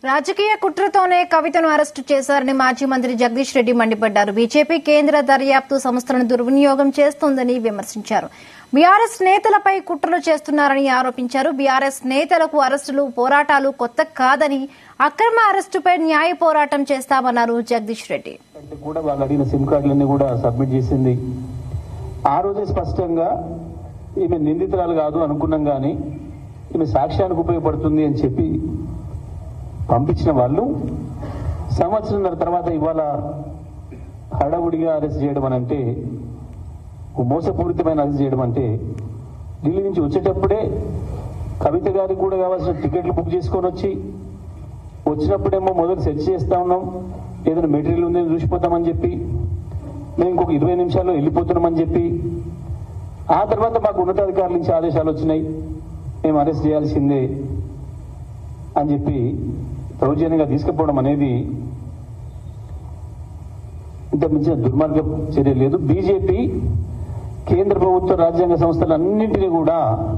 రాజకీయ కుట్రతోనే కవితను అరెస్టు చేశారని మాజీ మంత్రి జగదీష్ రెడ్డి మండిపడ్డారు బీజేపీ కేంద్ర దర్యాప్తు సంస్థలను దుర్వినియోగం చేస్తోందని విమర్శించారు బీఆర్ఎస్ నేతలపై కుట్రలు చేస్తున్నారని ఆరోపించారు బీఆర్ఎస్ నేతలకు అరెస్టులు పోరాటాలు కొత్త కాదని అక్రమ అరెస్టుపై న్యాయ పోరాటం చేస్తామన్నారు జగదీష్ రెడ్డి అంటే కూడా వాళ్ళు అడిగిన సిమ్ కార్డులన్నీ కూడా సబ్మిట్ చేసింది ఆ రోజే స్పష్టంగా ఈమె నిందితురాలు కాదు అనుకున్నాం కానీ ఈమె సాక్ష్యానికి ఉపయోగపడుతుంది అని చెప్పి పంపించిన వాళ్ళు సంవత్సరంన్నర తర్వాత ఇవాళ హడావుడిగా అరెస్ట్ చేయడం అని అంటే ఓ మోసపూరితమైన అరెస్ట్ చేయడం అంటే ఢిల్లీ నుంచి వచ్చేటప్పుడే కవిత గారికి కూడా కావాల్సిన టికెట్లు బుక్ చేసుకొని వచ్చి వచ్చినప్పుడేమో మొదలు సెర్చ్ చేస్తా ఉన్నాం ఏదైనా మెటీరియల్ ఉందని చూసిపోతామని చెప్పి మేము ఇంకొక ఇరవై నిమిషాల్లో వెళ్ళిపోతున్నామని చెప్పి ఆ తర్వాత మాకు ఉన్నతాధికారుల నుంచి ఆదేశాలు వచ్చినాయి మేము అరెస్ట్ చేయాల్సిందే అని చెప్పి దౌర్జన్యంగా తీసుకుపోవడం అనేది ఇంత మించిన దుర్మార్గ చర్య లేదు బీజేపీ కేంద్ర ప్రభుత్వ రాజ్యాంగ సంస్థలన్నింటినీ కూడా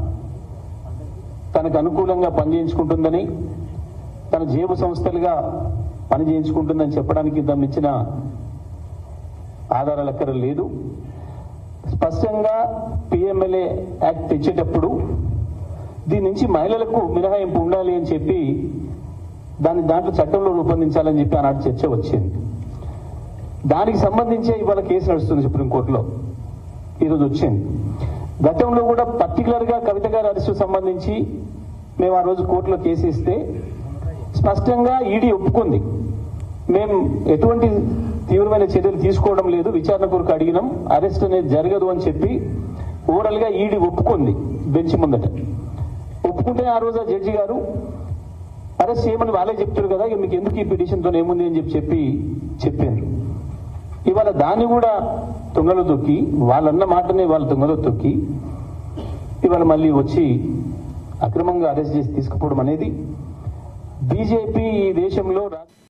తనకు అనుకూలంగా పనిచేయించుకుంటుందని తన జేబు సంస్థలుగా పని చేయించుకుంటుందని చెప్పడానికి ఇంత మించిన ఆధారాలు ఎక్కడ లేదు స్పష్టంగా పిఎంఎల్ఏ యాక్ట్ తెచ్చేటప్పుడు దీని నుంచి మహిళలకు మినహాయింపు ఉండాలి అని చెప్పి దాన్ని దాంట్లో చట్టంలో రూపొందించాలని చెప్పి ఆనాడు చర్చ వచ్చింది దానికి సంబంధించే ఇవాళ కేసు నడుస్తుంది సుప్రీంకోర్టులో ఈరోజు వచ్చింది గతంలో కూడా పర్టికులర్ గా కవిత గారి అరెస్టు సంబంధించి మేము ఆ రోజు కోర్టులో కేసు ఇస్తే స్పష్టంగా ఈడీ ఒప్పుకుంది మేము ఎటువంటి తీవ్రమైన చర్యలు తీసుకోవడం లేదు విచారణ కొరకు అడిగినాం అరెస్ట్ అనేది జరగదు అని చెప్పి ఓవరాల్ గా ఈడీ ఒప్పుకుంది బెంచ్ ముందట ఒప్పుకుంటే ఆ రోజు ఆ జడ్జి గారు అరెస్ట్ చేయమని వాళ్ళే చెప్తారు కదా ఇక మీకు ఎందుకు ఈ పిటిషన్ తో ఏముంది అని చెప్పి చెప్పి చెప్పారు ఇవాళ దాన్ని కూడా తుంగలో తొక్కి వాళ్ళన్న మాటని వాళ్ళ తుంగలో తొక్కి ఇవాళ మళ్ళీ వచ్చి అక్రమంగా అరెస్ట్ చేసి తీసుకుపోవడం అనేది బీజేపీ ఈ దేశంలో రా-